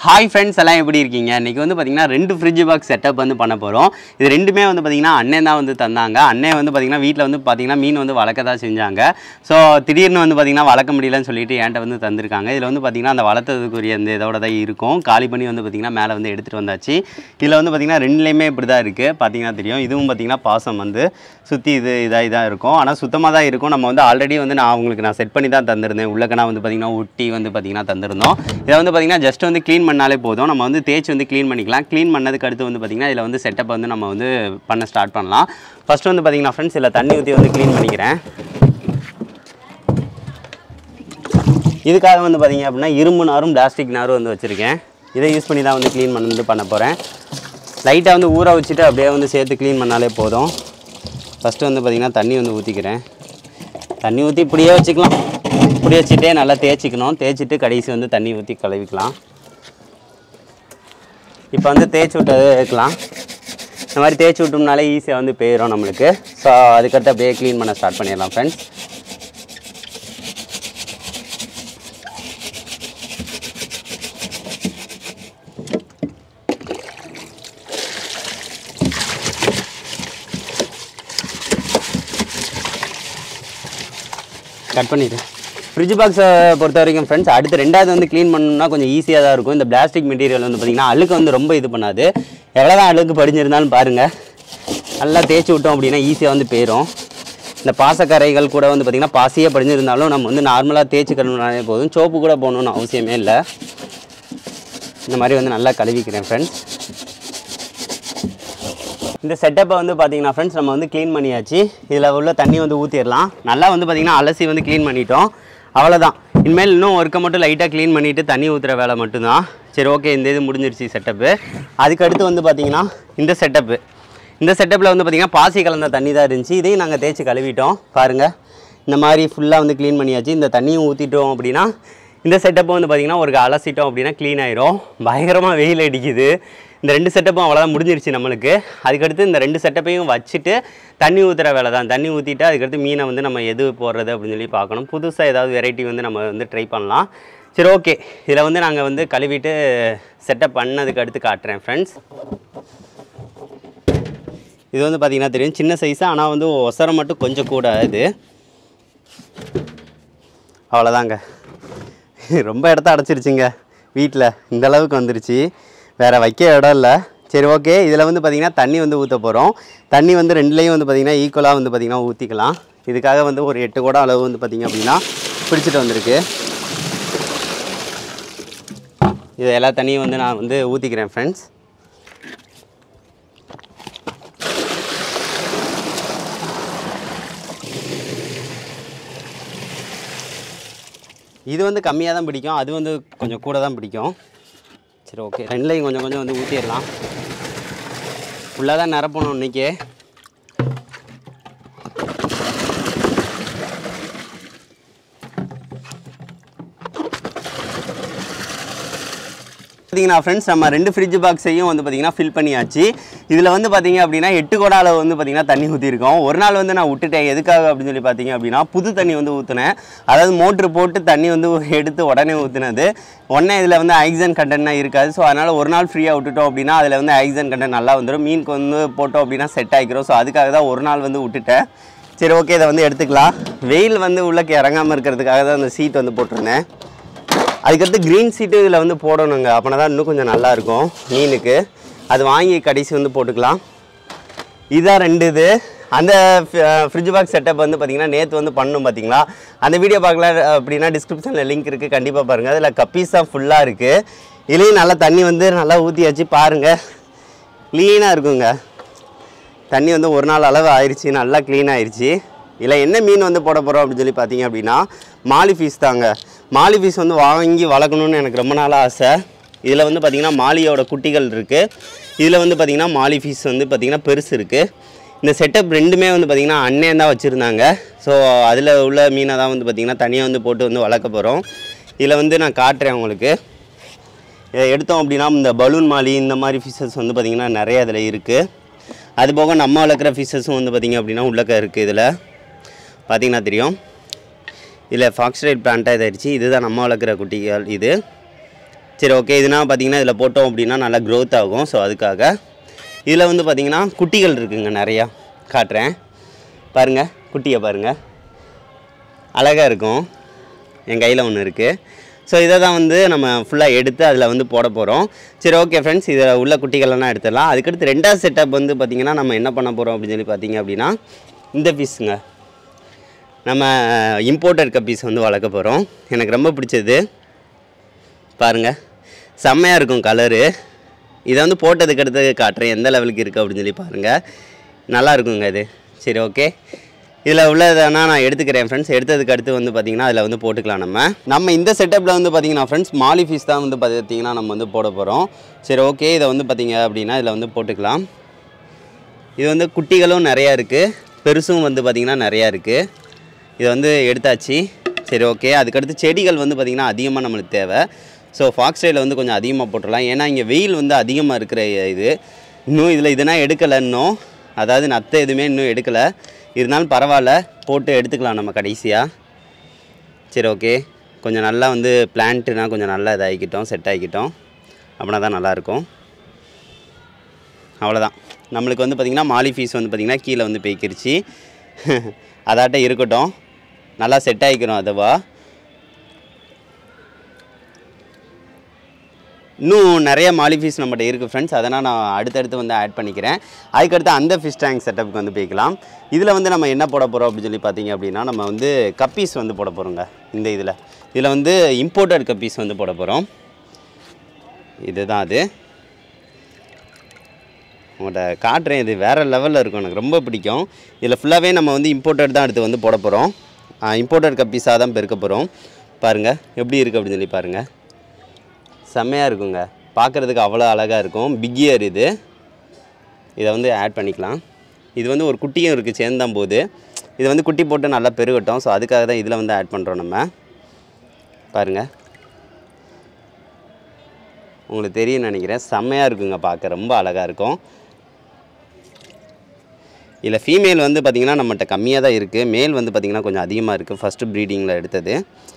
hi friends எல்லாம் எப்படி இருக்கீங்க இன்றைக்கி வந்து பார்த்திங்கன்னா ரெண்டு ஃப்ரிட்ஜ் பாக்ஸ் செட்டப் வந்து பண்ண போகிறோம் இது ரெண்டுமே வந்து பார்த்திங்கன்னா அண்ணன் தான் வந்து தந்தாங்க அண்ணன் வந்து பார்த்திங்கன்னா வீட்டில் வந்து பார்த்திங்கன்னா மீன் வந்து வளர்க்க தான் செஞ்சாங்க ஸோ திடீர்னு வந்து பார்த்திங்கன்னா வளர்க்க முடியலன்னு சொல்லிட்டு என்கிட்ட வந்து தந்திருக்காங்க இதில் வந்து பார்த்திங்கன்னா அந்த வளர்த்ததுக்குரிய இந்த இதோட தான் இருக்கும் காலி பண்ணி வந்து பார்த்திங்கன்னா மேலே வந்து எடுத்துகிட்டு வந்தாச்சு இதில் வந்து பார்த்திங்கன்னா ரெண்டுலேயுமே இப்படி தான் இருக்குது பார்த்திங்கன்னா தெரியும் இதுவும் பார்த்திங்கன்னா பாசம் வந்து சுற்றி இது இதாக இதாக இருக்கும் ஆனால் சுத்தமாக தான் இருக்கும் நம்ம வந்து ஆல்ரெடி வந்து நான் உங்களுக்கு நான் செட் பண்ணி தான் தந்திருந்தேன் உள்ளக்கனா வந்து பார்த்திங்கன்னா ஒட்டி வந்து பார்த்திங்கன்னா தந்திருந்தோம் இதை வந்து பார்த்திங்கன்னா ஜஸ்ட் வந்து க்ளீன் பண்ணாலே போதும் நம்ம வந்து தேய்ச்சி வந்து க்ளீன் பண்ணிக்கலாம் க்ளீன் பண்ணதுக்கு அடுத்து வந்து பார்த்திங்கன்னா இதில் வந்து செட்டப் வந்து நம்ம வந்து பண்ண ஸ்டார்ட் பண்ணலாம் ஃபஸ்ட்டு வந்து பார்த்திங்கன்னா ஃப்ரெண்ட்ஸ் இதில் தண்ணி ஊற்றி வந்து க்ளீன் பண்ணிக்கிறேன் இதுக்காக வந்து பார்த்திங்க அப்படின்னா இரும்பு நாரும் பிளாஸ்டிக் நாரும் வந்து வச்சுருக்கேன் இதை யூஸ் பண்ணி தான் வந்து க்ளீன் பண்ணி பண்ண போகிறேன் லைட்டாக வந்து ஊற வச்சுட்டு அப்படியே வந்து சேர்த்து க்ளீன் பண்ணாலே போதும் ஃபஸ்ட்டு வந்து பார்த்திங்கன்னா தண்ணி வந்து ஊற்றிக்கிறேன் தண்ணி ஊற்றி இப்படியே வச்சுக்கலாம் இப்படி வச்சுட்டே நல்லா தேய்ச்சிக்கணும் தேய்ச்சிட்டு கடைசி வந்து தண்ணி ஊற்றி கழுவிக்கலாம் இப்போ வந்து தேய்ச்சி விட்டது வைக்கலாம் இந்த மாதிரி தேய்ச்சி விட்டோம்னாலே ஈஸியாக வந்து போயிடும் நம்மளுக்கு ஸோ அதுக்கடுத்து அப்படியே க்ளீன் பண்ண ஸ்டார்ட் பண்ணிடலாம் ஃப்ரெண்ட்ஸ் கட் பண்ணிடு ஃப்ரிட்ஜ் பாக்ஸை பொறுத்த வரைக்கும் ஃப்ரெண்ட்ஸ் அடுத்து ரெண்டாவது வந்து க்ளீன் பண்ணணும்னா கொஞ்சம் ஈஸியாக தான் இருக்கும் இந்த பிளாஸ்டிக் மெட்டீரியல் வந்து பார்த்திங்கன்னா அழுக்கு வந்து ரொம்ப இது பண்ணாது எவ்வளோ தான் அழுக்கு படிஞ்சிருந்தாலும் பாருங்கள் நல்லா தேய்ச்சி விட்டோம் அப்படின்னா ஈஸியாக வந்து போயிடும் இந்த பாசக்கரைகள் கூட வந்து பார்த்திங்கன்னா பாசியே படிஞ்சிருந்தாலும் நம்ம வந்து நார்மலாக தேய்ச்சி கழுவினாலே போதும் சோப்பு கூட போகணுன்னு அவசியமே இல்லை இந்த மாதிரி வந்து நல்லா கழுவிக்கிறேன் ஃப்ரெண்ட்ஸ் இந்த செட்டப்பை வந்து பார்த்தீங்கன்னா ஃப்ரெண்ட்ஸ் நம்ம வந்து க்ளீன் பண்ணியாச்சு இதில் உள்ள தண்ணி வந்து ஊற்றிடலாம் நல்லா வந்து பார்த்திங்கன்னா அலசி வந்து க்ளீன் பண்ணிட்டோம் அவ்வளோதான் இனிமேல் இன்னும் ஒர்க்கை மட்டும் லைட்டாக க்ளீன் பண்ணிவிட்டு தண்ணி ஊற்றுற வேலை மட்டும்தான் சரி ஓகே இந்த இது முடிஞ்சிருச்சு செட்டப்பு அதுக்கடுத்து வந்து பார்த்திங்கன்னா இந்த செட்டப்பு இந்த செட்டப்பில் வந்து பார்த்திங்கன்னா பாசி கலந்த தண்ணி தான் இருந்துச்சு இதையும் நாங்கள் தேய்ச்சி கழுவிட்டோம் பாருங்கள் இந்த மாதிரி ஃபுல்லாக வந்து க்ளீன் பண்ணியாச்சு இந்த தண்ணியும் ஊற்றிட்டோம் அப்படின்னா இந்த செட்டப்பும் வந்து பார்த்திங்கன்னா ஒரு அலசிட்டோம் அப்படின்னா க்ளீன் ஆயிரும் பயங்கரமாக வெயில் அடிக்குது இந்த ரெண்டு செட்டப்பும் அவ்வளோதான் முடிஞ்சிருச்சு நம்மளுக்கு அதுக்கடுத்து இந்த ரெண்டு செட்டப்பையும் வச்சுட்டு தண்ணி ஊற்றுற வேலை தான் தண்ணி ஊற்றிட்டு அதுக்கடுத்து மீனை வந்து நம்ம எது போடுறது அப்படின்னு சொல்லி பார்க்கணும் புதுசாக ஏதாவது வெரைட்டி வந்து நம்ம வந்து ட்ரை பண்ணலாம் சரி ஓகே இதில் வந்து நாங்கள் வந்து கழுவிட்டு செட்டப் பண்ணதுக்கு அடுத்து காட்டுறேன் ஃப்ரெண்ட்ஸ் இது வந்து பார்த்திங்கன்னா தெரியும் சின்ன சைஸு ஆனால் வந்து ஒசரம் மட்டும் கொஞ்சம் கூட இது அவ்வளோதாங்க ரொம்ப இடத்த அடைச்சிருச்சுங்க வீட்டில் இந்த அளவுக்கு வந்துருச்சு வேறு வைக்க இடம் இல்லை சரி ஓகே இதில் வந்து பார்த்திங்கன்னா தண்ணி வந்து ஊற்ற போகிறோம் தண்ணி வந்து ரெண்டுலேயும் வந்து பார்த்திங்கன்னா ஈக்குவலாக வந்து பார்த்திங்கன்னா ஊற்றிக்கலாம் இதுக்காக வந்து ஒரு எட்டு குடம் அளவு வந்து பார்த்திங்க அப்படின்னா பிடிச்சிட்டு வந்திருக்கு இது எல்லா தண்ணியும் வந்து நான் வந்து ஊற்றிக்கிறேன் ஃப்ரெண்ட்ஸ் இது வந்து கம்மியாக தான் பிடிக்கும் அது வந்து கொஞ்சம் கூட தான் பிடிக்கும் சரி ஓகே ரெண்டுலையும் கொஞ்சம் கொஞ்சம் வந்து ஊற்றிடலாம் ஃபுல்லாக தான் நிரப்பணும் இன்றைக்கி பார்த்தீங்கன்னா ஃப்ரெண்ட்ஸ் நம்ம ரெண்டு ஃப்ரிட்ஜ் பாக்ஸையும் வந்து பார்த்தீங்கன்னா ஃபில் பண்ணியாச்சு இதில் வந்து பார்த்தீங்க அப்படின்னா எட்டு குடம் அளவு வந்து பார்த்தீங்கன்னா தண்ணி ஊற்றிருக்கோம் ஒரு நாள் வந்து நான் விட்டுட்டேன் எதுக்காக அப்படின்னு சொல்லி பார்த்தீங்க அப்படின்னா புது தண்ணி வந்து ஊற்றினேன் அதாவது மோட்ரு போட்டு தண்ணி வந்து எடுத்து உடனே ஊற்றினது உடனே இதில் வந்து ஆக்சிஜன் கண்டென்ட்னா இருக்காது ஸோ அதனால் ஒரு நாள் ஃப்ரீயாக விட்டுட்டோம் அப்படின்னா அதில் வந்து ஆக்சிஜன் கண்டென்ட் நல்லா வந்துடும் மீனுக்கு வந்து போட்டோம் அப்படின்னா செட் ஆகிக்கிறோம் ஸோ அதுக்காக தான் ஒரு நாள் வந்து விட்டுட்டேன் சரி ஓகே இதை வந்து எடுத்துக்கலாம் வெயில் வந்து உள்ளக்கு இறங்காமல் இருக்கிறதுக்காக தான் அந்த சீட் வந்து போட்டிருந்தேன் அதுக்கடுத்து க்ரீன் சீட்டு இதில் வந்து போடணுங்க அப்படின்னா தான் இன்னும் கொஞ்சம் நல்லா இருக்கும் மீனுக்கு அது வாங்கி கடைசி வந்து போட்டுக்கலாம் இதான் ரெண்டு இது அந்த ஃப்ரிட்ஜ் பாக்ஸ் செட்டப் வந்து பார்த்திங்கன்னா நேற்று வந்து பண்ணணும் பார்த்தீங்களா அந்த வீடியோ பார்க்கல அப்படின்னா டிஸ்கிரிப்ஷனில் லிங்க் இருக்குது கண்டிப்பாக பாருங்கள் அதில் கப்பீஸ் தான் ஃபுல்லாக இருக்குது இதுலேயும் நல்லா தண்ணி வந்து நல்லா ஊற்றி வச்சு பாருங்கள் க்ளீனாக இருக்குங்க தண்ணி வந்து ஒரு நாள் அளவு ஆயிடுச்சு நல்லா க்ளீன் ஆயிடுச்சு இதில் என்ன மீன் வந்து போட போகிறோம் அப்படின்னு சொல்லி பார்த்தீங்க அப்படின்னா மாலி ஃபீஸ் தாங்க மாலி ஃபீஸ் வந்து வாங்கி வளர்க்கணுன்னு எனக்கு ரொம்ப நாளாக ஆசை இதில் வந்து பார்த்திங்கன்னா மாலியோட குட்டிகள் இருக்குது இதில் வந்து பார்த்திங்கன்னா மாலி ஃபீஸ் வந்து பார்த்திங்கன்னா பெருசு இருக்குது இந்த செட்டப் ரெண்டுமே வந்து பார்த்திங்கன்னா அண்ணன் தான் வச்சுருந்தாங்க ஸோ அதில் உள்ள மீனை தான் வந்து பார்த்திங்கன்னா தனியாக வந்து போட்டு வந்து வளர்க்க போகிறோம் இதில் வந்து நான் காட்டுறேன் உங்களுக்கு இதை எடுத்தோம் அப்படின்னா இந்த பலூன் மாலி இந்த மாதிரி ஃபிஷஸ் வந்து பார்த்திங்கன்னா நிறைய இதில் இருக்குது அது போக நம்ம வளர்க்குற ஃபிஷஸும் வந்து பார்த்திங்க அப்படின்னா உள்ளக்க இருக்குது இதில் பார்த்திங்கன்னா தெரியும் இதில் ஃபாக்ஸ்டைல் பிளான்ட்டாக இதாகிடுச்சு இதுதான் நம்ம வளர்க்குற குட்டிகள் இது சரி ஓகே இதுனா பார்த்தீங்கன்னா இதில் போட்டோம் அப்படின்னா நல்லா க்ரோத் ஆகும் ஸோ அதுக்காக இதில் வந்து பார்த்தீங்கன்னா குட்டிகள் இருக்குங்க நிறையா காட்டுறேன் பாருங்கள் குட்டியை பாருங்கள் அழகாக இருக்கும் என் கையில் ஒன்று இருக்குது ஸோ இதை தான் வந்து நம்ம ஃபுல்லாக எடுத்து அதில் வந்து போட போகிறோம் சரி ஓகே ஃப்ரெண்ட்ஸ் இதில் உள்ள குட்டிகளெல்லாம் எடுத்துடலாம் அதுக்கடுத்து ரெண்டாவது செட்டப் வந்து பார்த்திங்கன்னா நம்ம என்ன பண்ண போகிறோம் அப்படின்னு சொல்லி பார்த்தீங்க அப்படின்னா இந்த பீஸுங்க நம்ம இம்போர்ட்டட் கப்பீஸ் வந்து வளர்க்க போகிறோம் எனக்கு ரொம்ப பிடிச்சது பாருங்கள் செம்மையாக இருக்கும் கலரு இதை வந்து போட்டதுக்கு அடுத்து காட்டுறேன் எந்த லெவலுக்கு இருக்குது அப்படின்னு சொல்லி பாருங்கள் நல்லா இருக்குங்க இது சரி ஓகே இதில் உள்ளதெல்லாம் நான் எடுத்துக்கிறேன் ஃப்ரெண்ட்ஸ் எடுத்ததுக்கு அடுத்து வந்து பார்த்திங்கன்னா அதில் வந்து போட்டுக்கலாம் நம்ம நம்ம இந்த செட்டப்பில் வந்து பார்த்திங்கன்னா ஃப்ரெண்ட்ஸ் மாலி ஃபீஸ் தான் வந்து பார்த்திங்கன்னா நம்ம வந்து போட போகிறோம் சரி ஓகே இதை வந்து பார்த்திங்க அப்படின்னா இதில் வந்து போட்டுக்கலாம் இது வந்து குட்டிகளும் நிறையா இருக்குது பெருசும் வந்து பார்த்திங்கன்னா நிறையா இருக்குது இதை வந்து எடுத்தாச்சு சரி ஓகே அதுக்கடுத்து செடிகள் வந்து பார்த்திங்கன்னா அதிகமாக நம்மளுக்கு தேவை ஸோ ஃபாக்ஸ் ஸ்டைலில் வந்து கொஞ்சம் அதிகமாக போட்டுடலாம் ஏன்னா இங்கே வெயில் வந்து அதிகமாக இருக்கிற இது இன்னும் இதில் இதுனா எடுக்கலை இன்னும் அதாவது நத்தை எதுவுமே இன்னும் எடுக்கலை இருந்தாலும் பரவாயில்ல போட்டு எடுத்துக்கலாம் நம்ம கடைசியாக சரி ஓகே கொஞ்சம் நல்லா வந்து பிளான்ட்டுனா கொஞ்சம் நல்லா இதாகிக்கிட்டோம் செட் ஆகிக்கிட்டோம் அப்படின்னா தான் நல்லாயிருக்கும் அவ்வளோதான் நம்மளுக்கு வந்து பார்த்திங்கன்னா மாலி ஃபீஸ் வந்து பார்த்திங்கன்னா கீழே வந்து போய்க்கிருச்சு அதாட்ட இருக்கட்டும் நல்லா செட் ஆகிக்கிறோம் அதுவா இன்னும் நிறைய மாலி ஃபீஸ் நம்மகிட்ட இருக்குது ஃப்ரெண்ட்ஸ் அதனால் நான் அடுத்தடுத்து வந்து ஆட் பண்ணிக்கிறேன் அதுக்கடுத்து அந்த ஃபிஷ் டேங்க் செட்டப்புக்கு வந்து போய்க்கலாம் இதில் வந்து நம்ம என்ன போட போகிறோம் அப்படின்னு சொல்லி பார்த்தீங்க அப்படின்னா நம்ம வந்து கப்பீஸ் வந்து போட போகிறோங்க இந்த இதில் இதில் வந்து இம்போர்ட்டட் கப்பீஸ் வந்து போட போகிறோம் இதுதான் அது உங்கள்கிட்ட காட்டுறேன் இது வேறு லெவலில் இருக்கும் எனக்கு ரொம்ப பிடிக்கும் இதில் ஃபுல்லாகவே நம்ம வந்து இம்போர்ட்டட் தான் எடுத்து வந்து போட போகிறோம் இம்போர்ட்டட் கப்பீஸாக தான் பெருக்க போகிறோம் பாருங்கள் எப்படி இருக்குது அப்படின்னு சொல்லி பாருங்கள் செம்மையாக இருக்குங்க பார்க்குறதுக்கு அவ்வளோ அழகாக இருக்கும் பிக்கியர் இது இதை வந்து ஆட் பண்ணிக்கலாம் இது வந்து ஒரு குட்டியும் இருக்குது சேர்ந்தான் போது இதை வந்து குட்டி போட்டு நல்லா பெருகட்டும் ஸோ அதுக்காக தான் இதில் வந்து ஆட் பண்ணுறோம் நம்ம பாருங்கள் உங்களுக்கு தெரியும் நினைக்கிறேன் செம்மையாக இருக்குங்க பார்க்க ரொம்ப அழகாக இருக்கும் இதில் ஃபீமேல் வந்து பார்த்திங்கன்னா நம்மகிட்ட கம்மியாக தான் இருக்குது மேல் வந்து பார்த்திங்கன்னா கொஞ்சம் அதிகமாக இருக்குது ஃபஸ்ட்டு ப்ரீடிங்கில் எடுத்தது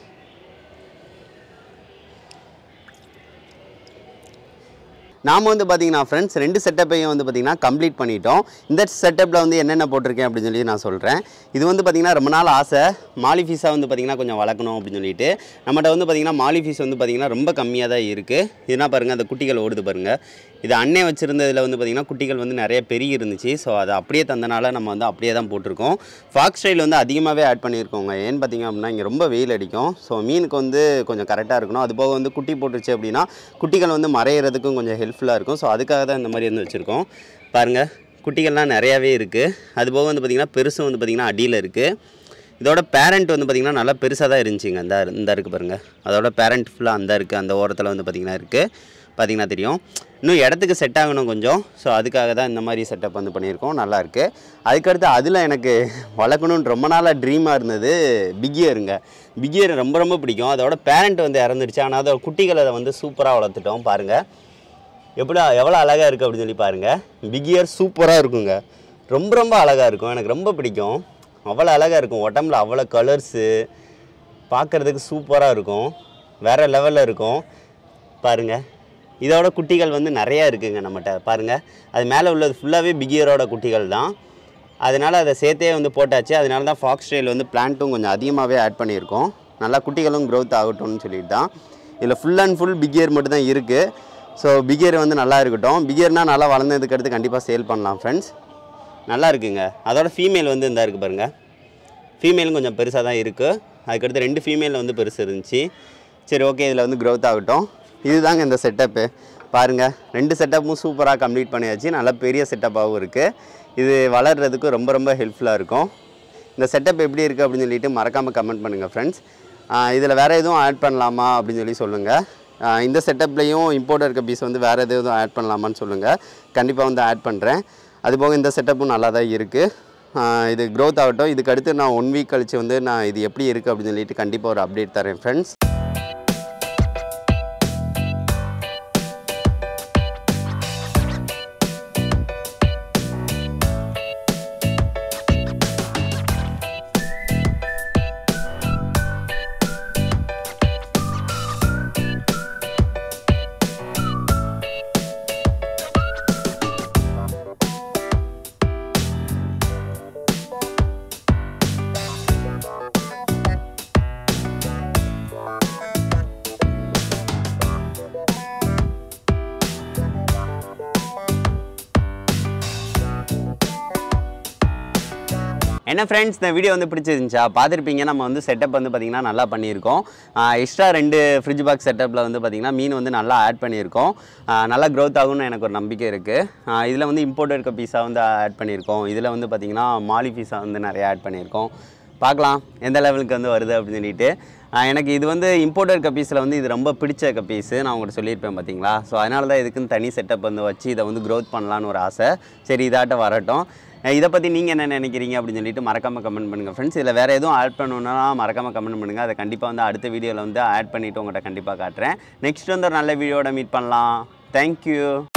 நாம் வந்து பார்த்தீங்கன்னா ஃப்ரெண்ட்ஸ் ரெண்டு செட்டப்பையும் வந்து பார்த்திங்கன்னா கம்ப்ளீட் பண்ணிட்டோம் இந்த செட்டப்பில் வந்து என்னென்ன போட்டிருக்கேன் அப்படின்னு சொல்லி நான் சொல்கிறேன் இது வந்து பார்த்திங்கன்னா ரொம்ப நாள் ஆசை மாலி ஃபீஸாக வந்து பார்த்திங்கன்னா கொஞ்சம் வளர்க்கணும் அப்படின்னு சொல்லிட்டு நம்மகிட்ட வந்து பார்த்திங்கன்னா மாலி ஃபீஸ் வந்து பார்த்திங்கன்னா ரொம்ப கம்மியாக தான் இருக்குது இதுனா பாருங்கள் அந்த குட்டிகள் ஓடுது பாருங்கள் இது அண்ணே வச்சுருந்ததில் வந்து பார்த்திங்கன்னா குட்டிகள் வந்து நிறைய பெருகி இருந்துச்சு ஸோ அதை அப்படியே தந்தனால நம்ம வந்து அப்படியே தான் போட்டிருக்கோம் ஃபாக்ஸ் ஸ்டைல் வந்து அதிகமாகவே ஆட் பண்ணியிருக்கோங்க ஏன்னு பார்த்திங்க அப்படின்னா இங்கே ரொம்ப வெயில் அடிக்கும் ஸோ மீனுக்கு வந்து கொஞ்சம் கரெக்டாக இருக்கணும் அது போக வந்து குட்டி போட்டுருச்சு அப்படின்னா குட்டிகள் வந்து மறையிறதுக்கும் கொஞ்சம் ஹெல்ப்ஃபுல்லாக இருக்கும் ஸோ அதுக்காக தான் இந்த மாதிரி வந்து வச்சுருக்கோம் பாருங்கள் குட்டிகள்லாம் நிறையாவே இருக்குது அது போக வந்து பார்த்திங்கன்னா பெருசும் வந்து பார்த்திங்கன்னா அடியில் இருக்குது இதோட பேரண்ட் வந்து பார்த்திங்கன்னா நல்லா பெருசாக தான் இருந்துச்சுங்க இந்த இந்த இருக்குது பாருங்கள் அதோட பேரண்ட் ஃபுல்லாக அந்த இருக்குது அந்த ஓரத்தில் வந்து பார்த்திங்கன்னா இருக்குது பார்த்திங்கன்னா தெரியும் இன்னும் இடத்துக்கு செட் ஆகணும் கொஞ்சம் ஸோ அதுக்காக தான் இந்த மாதிரி செட்டப் வந்து பண்ணியிருக்கோம் நல்லா இருக்கு அதுக்கடுத்து அதில் எனக்கு வளர்க்கணும்னு ரொம்ப நாளாக ட்ரீமாக இருந்தது பிகியருங்க பிகியர் ரொம்ப ரொம்ப பிடிக்கும் அதோட பேரண்ட் வந்து இறந்துருச்சு ஆனால் அதோட குட்டிகளை அதை வந்து சூப்பராக வளர்த்துட்டோம் பாருங்கள் எப்படி எவ்வளோ அழகாக இருக்குது அப்படின்னு சொல்லி பாருங்கள் பிகியர் சூப்பராக இருக்குங்க ரொம்ப ரொம்ப அழகாக இருக்கும் எனக்கு ரொம்ப பிடிக்கும் அவ்வளோ அழகாக இருக்கும் உடம்புல அவ்வளோ கலர்ஸு பார்க்குறதுக்கு சூப்பராக இருக்கும் வேறு லெவலில் இருக்கும் பாருங்கள் இதோட குட்டிகள் வந்து நிறையா இருக்குங்க நம்மகிட்ட பாருங்கள் அது மேலே உள்ளது ஃபுல்லாகவே பிகியரோட குட்டிகள் தான் அதனால் அதை சேர்த்தே வந்து போட்டாச்சு அதனால தான் ஃபாக்ஸ் ஸ்டைல் வந்து பிளான்ட்டும் கொஞ்சம் அதிகமாகவே ஆட் பண்ணியிருக்கோம் நல்லா குட்டிகளும் க்ரோத் ஆகட்டும்னு சொல்லிட்டு தான் இதில் ஃபுல் அண்ட் ஃபுல் பிகியர் மட்டும் தான் இருக்குது ஸோ பிகியர் வந்து நல்லா இருக்கட்டும் பிகியர்னால் நல்லா வளர்ந்ததுக்கு அடுத்து கண்டிப்பாக சேல் பண்ணலாம் ஃப்ரெண்ட்ஸ் நல்லா இருக்குங்க அதோட ஃபீமேல் வந்து இந்த இருக்குது பாருங்கள் ஃபீமேலும் கொஞ்சம் பெருசாக தான் இருக்குது அதுக்கடுத்து ரெண்டு ஃபீமேல் வந்து பெருசு இருந்துச்சு சரி ஓகே இதில் வந்து க்ரோத் ஆகட்டும் இதுதாங்க இந்த செட்டப்பு பாருங்கள் ரெண்டு செட்டப்பும் சூப்பராக கம்ப்ளீட் பண்ணியாச்சு நல்ல பெரிய செட்டப்பாகவும் இருக்குது இது வளர்கிறதுக்கு ரொம்ப ரொம்ப ஹெல்ப்ஃபுல்லாக இருக்கும் இந்த செட்டப் எப்படி இருக்குது அப்படின்னு சொல்லிட்டு மறக்காமல் கமெண்ட் பண்ணுங்கள் ஃப்ரெண்ட்ஸ் இதில் வேறு எதுவும் ஆட் பண்ணலாமா அப்படின்னு சொல்லி சொல்லுங்கள் ஆஹ் இந்த செட்டப்லேயும் இம்போர்ட் இருக்க பீஸ் வந்து வேறு எதுவும் ஆட் பண்ணலாமான்னு சொல்லுங்கள் கண்டிப்பாக வந்து ஆட் பண்ணுறேன் அதுபோக இந்த செட்டப்பும் நல்லா தான் இருக்குது இது க்ரோத் ஆகட்டும் இதுக்கு அடுத்து நான் ஒன் வீக் கழிச்சு வந்து நான் இது எப்படி இருக்குது அப்படின்னு சொல்லிட்டு கண்டிப்பாக ஒரு அப்டேட் தரேன் ஃப்ரெண்ட்ஸ் என்ன ஃப்ரெண்ட்ஸ் இந்த வீடியோ வந்து பிடிச்சிருந்துச்சா பார்த்துருப்பீங்க நம்ம வந்து செட்டப் வந்து பார்த்திங்கன்னா நல்லா பண்ணியிருக்கோம் எக்ஸ்ட்ரா ரெண்டு ஃப்ரிட்ஜ் பாக்ஸ் செட்டப்பில் வந்து பார்த்திங்கன்னா மீன் வந்து நல்லா ஆட் பண்ணியிருக்கோம் ஆஹ் நல்லா க்ரோத் ஆகும்னு எனக்கு ஒரு நம்பிக்கை இருக்குது இதில் வந்து இம்போர்ட் இருக்க பீஸா வந்து ஆட் பண்ணியிருக்கோம் இதில் வந்து பார்த்திங்கன்னா மாலி பீஸா வந்து நிறைய ஆட் பண்ணியிருக்கோம் பார்க்கலாம் எந்த லெவலுக்கு வந்து வருது அப்படின்னு சொல்லிட்டு ஆஹ் எனக்கு இது வந்து இம்போர்ட்டர் கப்பீஸில் வந்து இது ரொம்ப பிடிச்ச கப்பீஸு நான் உங்கள்கிட்ட சொல்லியிருப்பேன் பார்த்தீங்களா ஸோ அதனால தான் இதுக்குன்னு தனி செட்டப் வந்து வச்சு இதை வந்து க்ரோத் பண்ணலான்னு ஒரு ஆசை சரி இதாட்ட வரட்டும் அஹ் இதை பற்றி நீங்கள் என்ன நினைக்கிறீங்க அப்படின்னு சொல்லிட்டு மறக்காமல் கமெண்ட் பண்ணுங்கள் ஃப்ரெண்ட்ஸ் இதில் வேறு எதுவும் ஆட் பண்ணணுன்னா மறக்காமல் கமெண்ட் பண்ணுங்கள் அதை கண்டிப்பாக வந்து அடுத்த வீடியோவில் வந்து ஆட் பண்ணிவிட்டு உங்கள்கிட்ட கண்டிப்பாக காட்டுறேன் நெக்ஸ்ட் வந்து ஒரு நல்ல வீடியோட மீட் பண்ணலாம் தேங்க்யூ